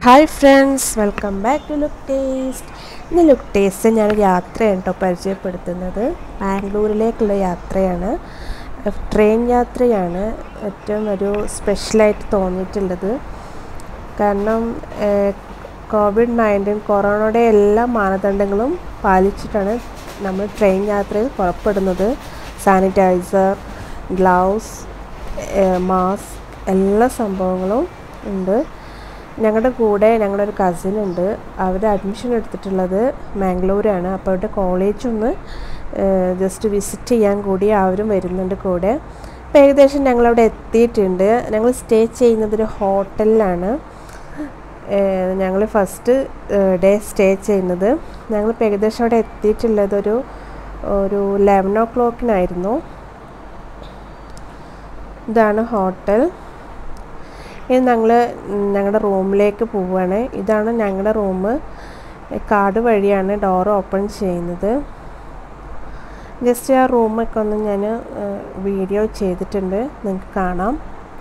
hi friends welcome back to look taste ഇന്ന് look taste ഞാൻ യാത്രയാണ് കേട്ടോ പരിചയപ്പെടുത്തുന്നത് ബാംഗ്ലൂരിലേക്കുള്ള യാത്രയാണ് ട്രെയിൻ യാത്രയാണ് ഏറ്റവും ഒരു സ്പെഷ്യലായിട്ട് തോന്നിയിട്ടുള്ളത് കാരണം കോവിഡ് നയൻറ്റീൻ കൊറോണയുടെ എല്ലാ മാനദണ്ഡങ്ങളും പാലിച്ചിട്ടാണ് നമ്മൾ ട്രെയിൻ യാത്രയിൽ പുറപ്പെടുന്നത് സാനിറ്റൈസർ ഗ്ലൗസ് മാസ്ക് എല്ലാ സംഭവങ്ങളും ഉണ്ട് ഞങ്ങളുടെ കൂടെ ഞങ്ങളുടെ ഒരു കസിൻ ഉണ്ട് അവർ അഡ്മിഷൻ എടുത്തിട്ടുള്ളത് മാംഗ്ലൂരാണ് അപ്പോൾ അവരുടെ കോളേജ് ഒന്ന് ജസ്റ്റ് വിസിറ്റ് ചെയ്യാൻ കൂടി അവരും വരുന്നുണ്ട് കൂടെ അപ്പോൾ ഏകദേശം ഞങ്ങളവിടെ എത്തിയിട്ടുണ്ട് ഞങ്ങൾ സ്റ്റേ ചെയ്യുന്നത് ഒരു ഹോട്ടലിലാണ് ഞങ്ങൾ ഫസ്റ്റ് ഡേ സ്റ്റേ ചെയ്യുന്നത് ഞങ്ങളിപ്പോൾ ഏകദേശം അവിടെ എത്തിയിട്ടുള്ളത് ഒരു ഒരു ലെവൻ ഓ ക്ലോക്കിനായിരുന്നു ഇതാണ് ഹോട്ടൽ ഇനി ഞങ്ങൾ ഞങ്ങളുടെ റൂമിലേക്ക് പോവുകയാണ് ഇതാണ് ഞങ്ങളുടെ റൂം കാർഡ് വഴിയാണ് ഡോർ ഓപ്പൺ ചെയ്യുന്നത് ജസ്റ്റ് ആ റൂമൊക്കെ ഒന്ന് ഞാൻ വീഡിയോ ചെയ്തിട്ടുണ്ട് നിങ്ങൾക്ക് കാണാം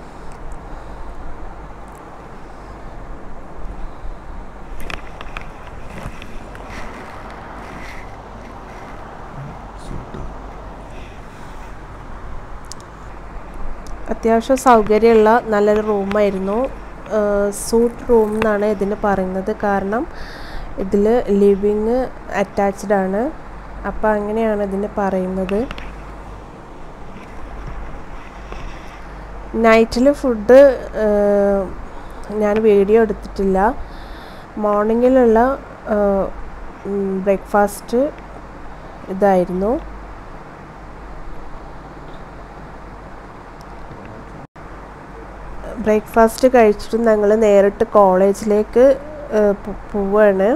അത്യാവശ്യം സൗകര്യമുള്ള നല്ലൊരു റൂമായിരുന്നു സൂട്ട് റൂം എന്നാണ് ഇതിന് പറയുന്നത് കാരണം ഇതിൽ ലിവിങ് അറ്റാച്ച്ഡ് ആണ് അപ്പോൾ അങ്ങനെയാണ് ഇതിന് പറയുന്നത് നൈറ്റിൽ ഫുഡ് ഞാൻ വീഡിയോ എടുത്തിട്ടില്ല മോർണിംഗിലുള്ള ബ്രേക്ക്ഫാസ്റ്റ് ഇതായിരുന്നു ബ്രേക്ക്ഫാസ്റ്റ് കഴിച്ചിട്ട് ഞങ്ങൾ നേരിട്ട് കോളേജിലേക്ക് പോവുകയാണ്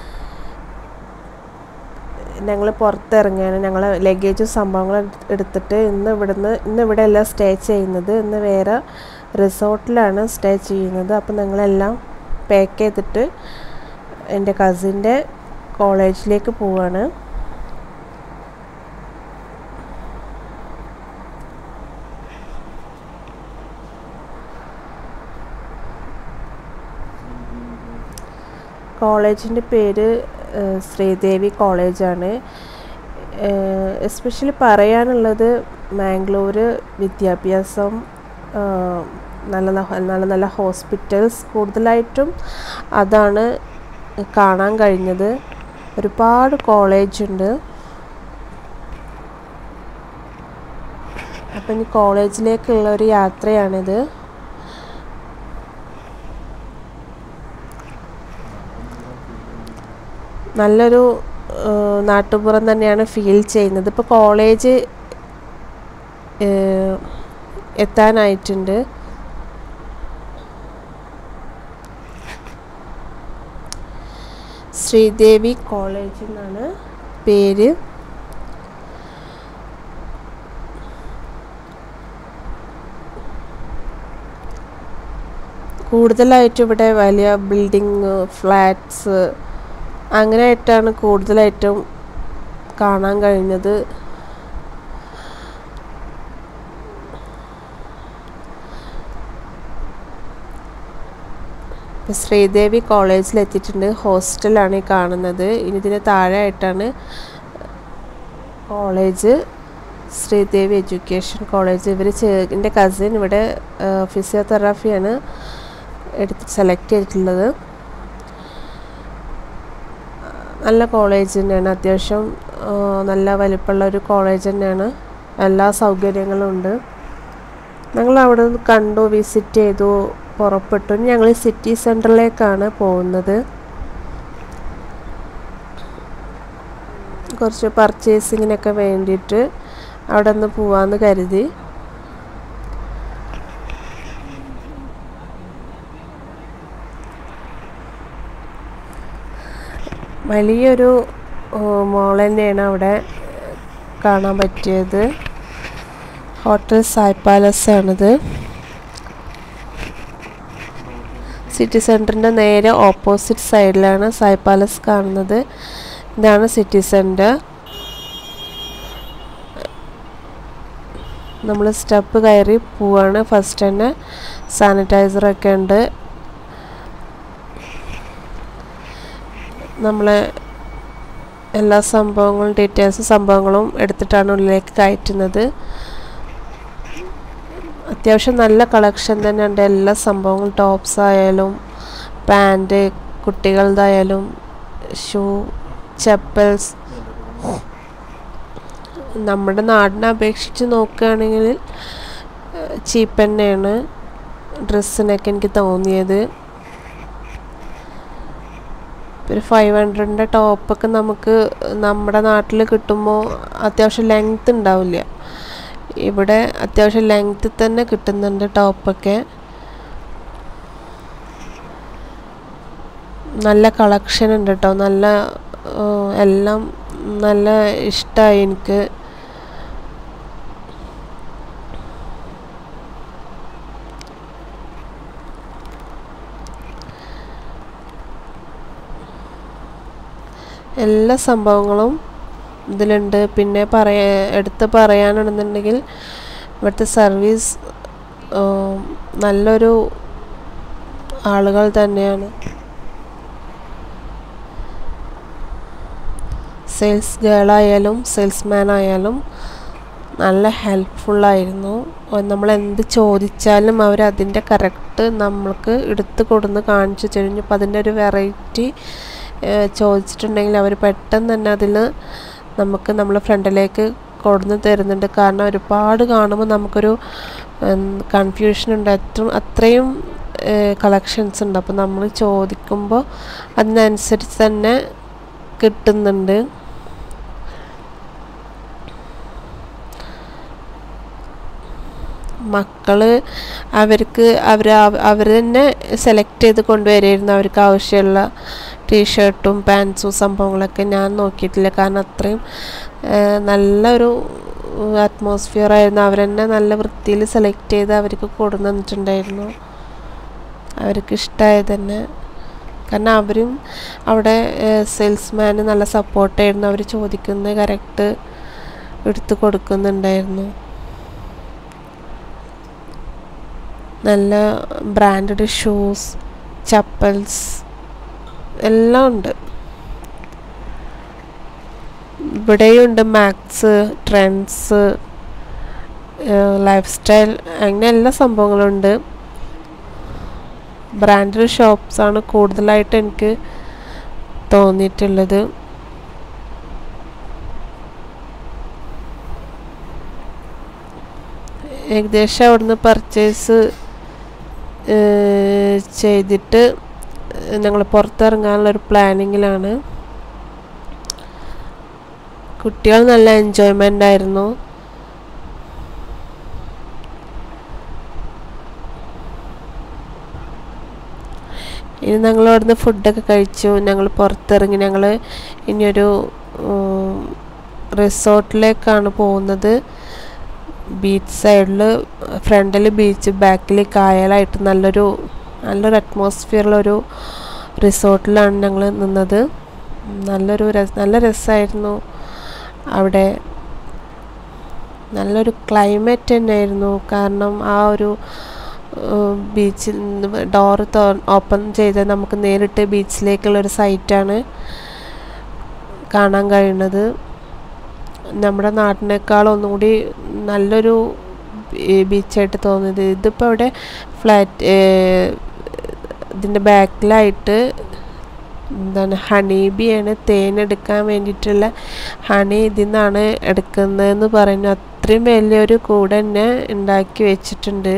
ഞങ്ങൾ പുറത്തിറങ്ങിയാണ് ഞങ്ങൾ ലഗേജും സംഭവങ്ങളും എടുത്തിട്ട് ഇന്ന് ഇവിടുന്ന് ഇന്ന് ഇവിടെ എല്ലാം സ്റ്റേ ചെയ്യുന്നത് ഇന്ന് വേറെ റിസോർട്ടിലാണ് സ്റ്റേ ചെയ്യുന്നത് അപ്പോൾ ഞങ്ങളെല്ലാം പാക്ക് ചെയ്തിട്ട് എൻ്റെ കസിൻ്റെ കോളേജിലേക്ക് പോവാണ് കോളേജിൻ്റെ പേര് ശ്രീദേവി കോളേജാണ് എസ്പെഷ്യലി പറയാനുള്ളത് മാംഗ്ലൂർ വിദ്യാഭ്യാസം നല്ല നല്ല നല്ല ഹോസ്പിറ്റൽസ് കൂടുതലായിട്ടും അതാണ് കാണാൻ കഴിഞ്ഞത് ഒരുപാട് കോളേജ് ഉണ്ട് അപ്പം ഇനി കോളേജിലേക്കുള്ള ഒരു യാത്രയാണിത് നല്ലൊരു നാട്ടുപുറം തന്നെയാണ് ഫീൽ ചെയ്യുന്നത് ഇപ്പോൾ കോളേജ് എത്താനായിട്ടുണ്ട് ശ്രീദേവി കോളേജ് എന്നാണ് പേര് കൂടുതലായിട്ട് ഇവിടെ വലിയ ബിൽഡിങ് ഫ്ലാറ്റ്സ് അങ്ങനെയായിട്ടാണ് കൂടുതലായിട്ടും കാണാൻ കഴിഞ്ഞത് ശ്രീദേവി കോളേജിൽ എത്തിയിട്ടുണ്ട് ഹോസ്റ്റലാണ് ഈ കാണുന്നത് ഇനി ഇതിന് താഴെയായിട്ടാണ് കോളേജ് ശ്രീദേവി എഡ്യൂക്കേഷൻ കോളേജ് ഇവർ എൻ്റെ കസിൻ ഇവിടെ ഫിസിയോതെറാപ്പിയാണ് എടുത്ത് സെലക്ട് ചെയ്തിട്ടുള്ളത് നല്ല കോളേജ് തന്നെയാണ് അത്യാവശ്യം നല്ല വലിപ്പമുള്ള ഒരു കോളേജ് തന്നെയാണ് എല്ലാ സൗകര്യങ്ങളും ഉണ്ട് ഞങ്ങൾ അവിടെ നിന്ന് കണ്ടു വിസിറ്റ് ചെയ്തു പുറപ്പെട്ടു ഞങ്ങൾ സിറ്റി സെൻറ്ററിലേക്കാണ് പോകുന്നത് കുറച്ച് പർച്ചേസിങ്ങിനൊക്കെ വേണ്ടിയിട്ട് അവിടെ നിന്ന് പോവാമെന്ന് കരുതി വലിയൊരു മോൾ തന്നെയാണ് അവിടെ കാണാൻ പറ്റിയത് ഹോട്ടൽ സായ് പാലസ് ആണിത് സിറ്റി സെൻറ്ററിൻ്റെ നേരെ ഓപ്പോസിറ്റ് സൈഡിലാണ് സായ് പാലസ് കാണുന്നത് ഇതാണ് സിറ്റി സെൻറ്റർ നമ്മൾ സ്റ്റെപ്പ് കയറി പോവാണ് ഫസ്റ്റ് തന്നെ സാനിറ്റൈസറൊക്കെ ഉണ്ട് നമ്മളെ എല്ലാ സംഭവങ്ങളും ഡീറ്റെയിൽസ് സംഭവങ്ങളും എടുത്തിട്ടാണ് ഉള്ളിലേക്ക് കയറ്റുന്നത് അത്യാവശ്യം നല്ല കളക്ഷൻ തന്നെ ഉണ്ട് എല്ലാ സംഭവങ്ങളും ടോപ്സ് ആയാലും പാൻറ് കുട്ടികളുടെയായാലും ഷൂ ചപ്പൽസ് നമ്മുടെ നാടിനെ അപേക്ഷിച്ച് നോക്കുകയാണെങ്കിൽ ചീപ്പ് തന്നെയാണ് ഡ്രസ്സിനൊക്കെ എനിക്ക് തോന്നിയത് ഒരു ഫൈവ് ഹൺഡ്രഡിൻ്റെ ടോപ്പൊക്കെ നമുക്ക് നമ്മുടെ നാട്ടിൽ കിട്ടുമ്പോൾ അത്യാവശ്യം ലെങ്ത് ഉണ്ടാവില്ല ഇവിടെ അത്യാവശ്യം ലെങ്ത് തന്നെ കിട്ടുന്നുണ്ട് ടോപ്പൊക്കെ നല്ല കളക്ഷൻ ഉണ്ട് കേട്ടോ നല്ല ഏഹ്, എല്ലാം നല്ല ഇഷ്ടമായി എനിക്ക് എല്ലാ സംഭവങ്ങളും ഇതിലുണ്ട് പിന്നെ പറയ എടുത്ത് പറയാനാണെന്നുണ്ടെങ്കിൽ ഇവിടുത്തെ സർവീസ് ഏഹ്, നല്ലൊരു ആളുകൾ തന്നെയാണ് സെയിൽസ് ഗേളായാലും സെയിൽസ്മാൻ ആയാലും നല്ല ഹെൽപ്ഫുള്ളായിരുന്നു നമ്മൾ എന്ത് ചോദിച്ചാലും അവർ അതിൻ്റെ കറക്റ്റ് നമ്മൾക്ക് എടുത്ത് കൊടുന്ന് കാണിച്ചു തരും ഇപ്പം അതിൻ്റെ ഒരു വെറൈറ്റി ചോദിച്ചിട്ടുണ്ടെങ്കിൽ അവർ പെട്ടെന്ന് തന്നെ അതിൽ നമുക്ക് നമ്മളെ ഫ്രണ്ടിലേക്ക് കൊടുന്ന് തരുന്നുണ്ട് കാരണം ഒരുപാട് കാണുമ്പോൾ നമുക്കൊരു കൺഫ്യൂഷൻ ഉണ്ട് അത്ര അത്രയും കളക്ഷൻസ് ഉണ്ട് അപ്പോൾ നമ്മൾ ചോദിക്കുമ്പോൾ അതിനനുസരിച്ച് തന്നെ കിട്ടുന്നുണ്ട് മക്കള് അവർക്ക് അവർ അവർ തന്നെ സെലക്ട് ചെയ്ത് കൊണ്ടുവരായിരുന്നു അവർക്ക് ആവശ്യമുള്ള ടീഷർട്ടും പാൻസും സംഭവങ്ങളൊക്കെ ഞാൻ നോക്കിയിട്ടില്ല കാരണം അത്രയും ഏഹ്, നല്ലൊരു അറ്റ്മോസ്ഫിയർ ആയിരുന്നു അവർ തന്നെ നല്ല വൃത്തിയിൽ സെലക്ട് ചെയ്ത് അവർക്ക് കൊടുന്നു തന്നിട്ടുണ്ടായിരുന്നു അവർക്ക് ഇഷ്ടമായത് തന്നെ കാരണം അവരും അവിടെ സെയിൽസ്മാന് നല്ല സപ്പോർട്ടായിരുന്നു അവർ ചോദിക്കുന്നത് കറക്റ്റ് എടുത്ത് കൊടുക്കുന്നുണ്ടായിരുന്നു നല്ല ബ്രാൻഡഡ് ഷൂസ് ചപ്പൽസ് എല്ലാം ഉണ്ട് ഇവിടെയുണ്ട് മാക്സ് ട്രെൻഡ്സ് ലൈഫ് സ്റ്റൈൽ അങ്ങനെ എല്ലാ സംഭവങ്ങളും ഉണ്ട് ബ്രാൻഡഡ് ഷോപ്സാണ് കൂടുതലായിട്ട് എനിക്ക് തോന്നിയിട്ടുള്ളത് ഏകദേശം അവിടുന്ന് പർച്ചേസ് ചെയ്തിട്ട് ഞങ്ങൾ പുറത്തിറങ്ങാനുള്ള ഒരു പ്ലാനിങ്ങിലാണ് കുട്ടികൾ നല്ല എൻജോയ്മെൻ്റ് ആയിരുന്നു ഇനി ഞങ്ങൾ അവിടുന്ന് ഫുഡൊക്കെ കഴിച്ചു ഞങ്ങൾ പുറത്തിറങ്ങി ഞങ്ങൾ ഇനിയൊരു റിസോർട്ടിലേക്കാണ് പോകുന്നത് ബീച്ച് സൈഡിൽ ഫ്രണ്ടിൽ ബീച്ച് ബാക്കിൽ കായലായിട്ട് നല്ലൊരു നല്ലൊരു അറ്റ്മോസ്ഫിയറിലൊരു റിസോർട്ടിലാണ് ഞങ്ങൾ നിന്നത് നല്ലൊരു രസ നല്ല രസമായിരുന്നു അവിടെ നല്ലൊരു ക്ലൈമറ്റ് തന്നെയായിരുന്നു കാരണം ആ ഒരു ബീച്ചിൽ ഡോറ് ഓപ്പൺ ചെയ്ത് നമുക്ക് നേരിട്ട് ബീച്ചിലേക്കുള്ളൊരു സൈറ്റാണ് കാണാൻ കഴിയുന്നത് നമ്മുടെ നാട്ടിനേക്കാൾ ഒന്നുകൂടി നല്ലൊരു ബീച്ചായിട്ട് തോന്നിയത് ഇതിപ്പോൾ അവിടെ ഫ്ലാറ്റ് ഇതിൻ്റെ ബാക്കിലായിട്ട് എന്താണ് ഹണി ബിയാണ് തേൻ എടുക്കാൻ വേണ്ടിയിട്ടുള്ള ഹണി ഇതിൽ നിന്നാണ് എടുക്കുന്നതെന്ന് പറയുന്നു അത്രയും വലിയൊരു കൂടെ തന്നെ ഉണ്ടാക്കി വെച്ചിട്ടുണ്ട്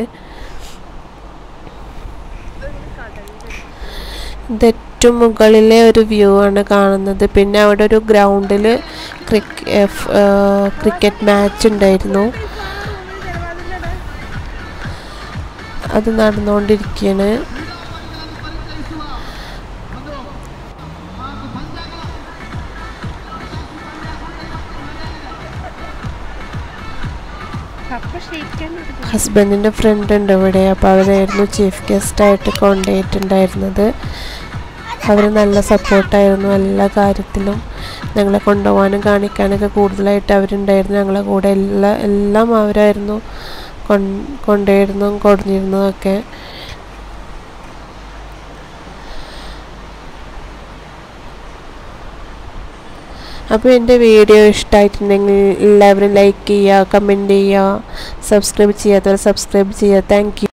ഇത് ഏറ്റവും മുകളിലെ ഒരു വ്യൂ ആണ് കാണുന്നത് പിന്നെ അവിടെ ഒരു ഗ്രൗണ്ടിൽ ക്രിക്കറ്റ് മാച്ച് ഉണ്ടായിരുന്നു അത് നടന്നുകൊണ്ടിരിക്കുകയാണ് ഹസ്ബൻഡിൻ്റെ ഫ്രണ്ട് ഉണ്ട് ഇവിടെ അപ്പോൾ അവരായിരുന്നു ചീഫ് ഗസ്റ്റായിട്ട് കൊണ്ടുപോയിട്ടുണ്ടായിരുന്നത് അവർ നല്ല സപ്പോർട്ടായിരുന്നു എല്ലാ കാര്യത്തിലും ഞങ്ങളെ കൊണ്ടുപോകാനും കാണിക്കാനൊക്കെ കൂടുതലായിട്ട് അവരുണ്ടായിരുന്നു ഞങ്ങളെ കൂടെ എല്ലാ എല്ലാം അവരായിരുന്നു കൊണ്ടുപോയിരുന്നതും കൊടുന്നിരുന്നതൊക്കെ അപ്പോൾ എൻ്റെ വീഡിയോ ഇഷ്ടമായിട്ടുണ്ടെങ്കിൽ എല്ലാവരും ലൈക്ക് ചെയ്യുക കമൻറ്റ് ചെയ്യുക സബ്സ്ക്രൈബ് ചെയ്യാത്തവർ സബ്സ്ക്രൈബ് ചെയ്യുക താങ്ക്